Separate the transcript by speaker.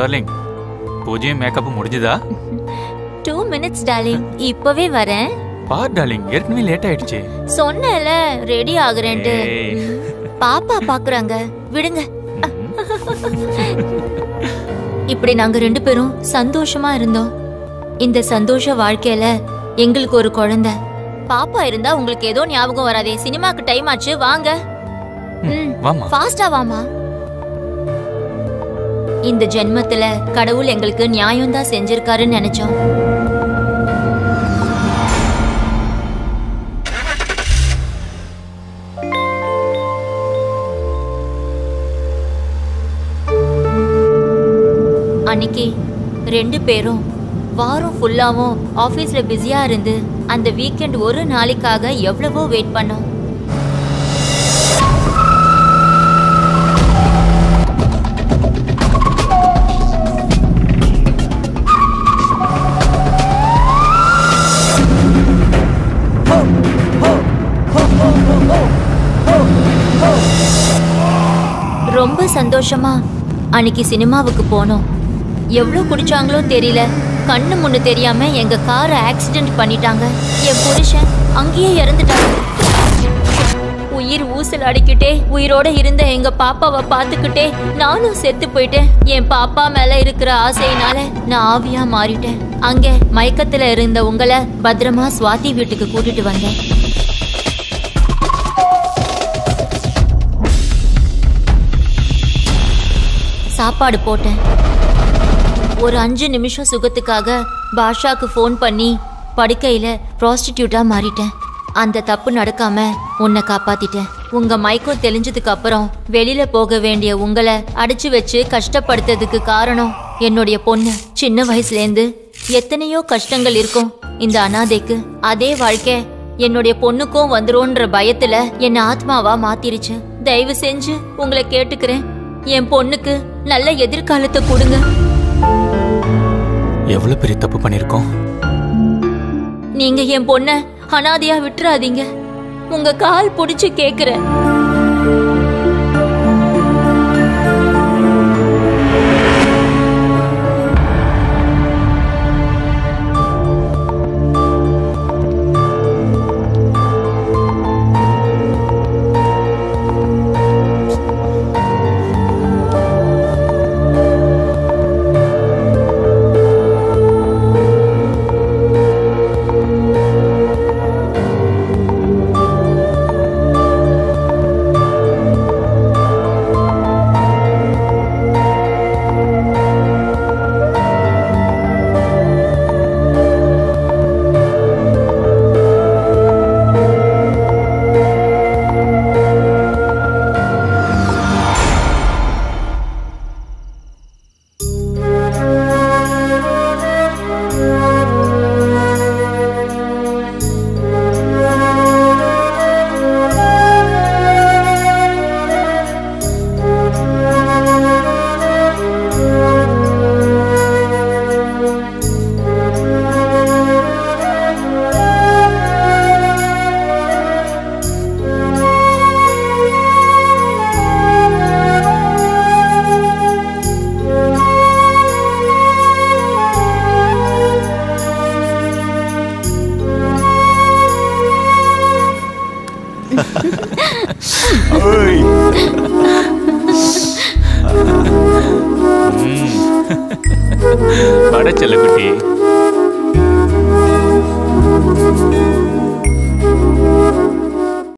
Speaker 1: Darling பூஜையும் மேக்கப்பும் முடிஞ்சுதா
Speaker 2: two minutes darling இப்பவே வரேன்
Speaker 1: பார் டார்லிங் ஏற்கனவே லேட் ஆயிடுச்சு
Speaker 2: சொன்னேன்ல ரெடி ஆகுறேன்ட்டு
Speaker 1: ஏய்.
Speaker 2: பாப்பா பாக்குறாங்க விடுங்க
Speaker 1: ம்.
Speaker 2: இப்படி நாங்க ரெண்டு பேரும் சந்தோஷமா இருந்தோம் இந்த சந்தோஷ வாழ்க்கையில எங்களுக்கு ஒரு குழந்தை பாப்பா இருந்தா உங்களுக்கு ஏதோ ஞாபகம் வராதே சினிமாக்கு டைம் ஆச்சு வாங்க ம்
Speaker 1: வாமா
Speaker 2: ஃபாஸ்டா வாமா இந்த ஜென்மத்துல கடவுள் எங்களுக்கு நியாயம் தான் செஞ்சிருக்காருன்னு நினைச்சோம் அன்னைக்கு ரெண்டு பேரும் வாரம் ஃபுல்லாவும் ஆஃபீஸ்ல பிஸியா இருந்து அந்த வீக்கெண்ட் ஒரு நாளைக்காக எவ்வளவோ வெயிட் பண்ணோம் ரொம்ப சந்தோஷமா அன்னைக்கு சினிமாவுக்கு போனோம் எவ்வளோ குடிச்சாங்களோ தெரியல கண்ணு முன்னு தெரியாம எங்க காரை ஆக்சிடென்ட் பண்ணிட்டாங்க என் புருஷன் அங்கேயே இறந்துட்டாங்க உயிர் ஊசல் அடிக்கிட்டே உயிரோட இருந்த எங்க பாப்பாவை பார்த்துக்கிட்டே நானும் செத்து போயிட்டேன் என் பாப்பா மேல இருக்கிற ஆசையினால நான் ஆவியா மாறிட்டேன் அங்க மயக்கத்துல இருந்த உங்களை பத்திரமா சுவாதி வீட்டுக்கு கூட்டிட்டு வந்தேன் சாப்பாடு போட்டேன் ஒரு அஞ்சு நிமிஷம் சுகத்துக்காக பாஷாக்கு ஃபோன் பண்ணி படுக்கையில ப்ராஸ்டிடியூட்டா மாறிட்டேன் அந்த தப்பு நடக்காம உன்னை காப்பாத்திட்டேன் உங்க மயக்கம் தெளிஞ்சதுக்கு அப்புறம் வெளியில போக வேண்டிய உங்களை அடைச்சு வச்சு கஷ்டப்படுத்ததுக்கு காரணம் என்னுடைய பொண்ணு சின்ன வயசுலேருந்து எத்தனையோ கஷ்டங்கள் இருக்கும் இந்த அனாதைக்கு அதே வாழ்க்கை என்னுடைய பொண்ணுக்கும் வந்துரும்ன்ற பயத்துல என்ன ஆத்மாவா மாத்திருச்சு தயவு செஞ்சு உங்களை கேட்டுக்கிறேன் என் பொண்ணுக்கு நல்ல எதிர்காலத்தை கொடுங்க
Speaker 1: எவ்வளவு பெரிய தப்பு பண்ணிருக்கோம்
Speaker 2: நீங்க என் பொண்ண அனாதையா விட்டுறாதீங்க உங்க கால் புடிச்சு கேக்குறேன்
Speaker 1: வட செல்லக்குட்டி